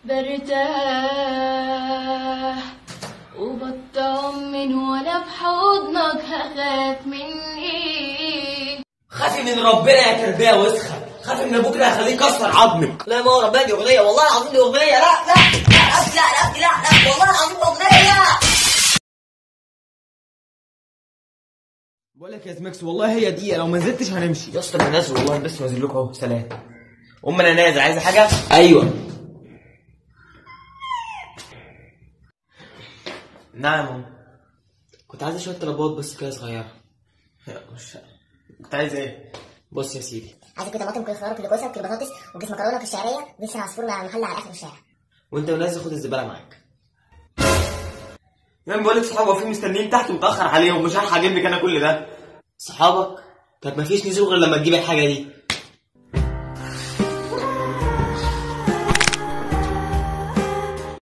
برتاح وبطمن وانا في حضنك هخاف من ايه خافي من ربنا يا تربيه وسخه خافي من ابوك اللي هيخليه يكسر عظمك لا ما هو ربنا دي اغنيه والله العظيم دي اغنيه لا لا لا لا لا لا, لا والله العظيم اغنيه بقول لك يا زميكس والله هي دقيقه لو ما نزلتش هنمشي يا اسطى انا نازل والله بس نازل لكم اهو سلام ام انا نازل عايزه حاجه ايوه نعم كنت عايز شويه طلبات بس كده صغيره مش كنت عايز ايه بص يا سيدي عايزك كده طماطم كل خيار كل كوسه كل بطاطس وكيس مكرونه في الشعريه ولسه عصفور مع محل على اخر الشارع وانت ونازل خد الزباله معاك يا بقول لك صحابي واقفين مستنيين تحت متاخر عليهم مش هلحق اجيب لك انا كل ده صحابك طب ما فيش نزول غير لما تجيب الحاجه دي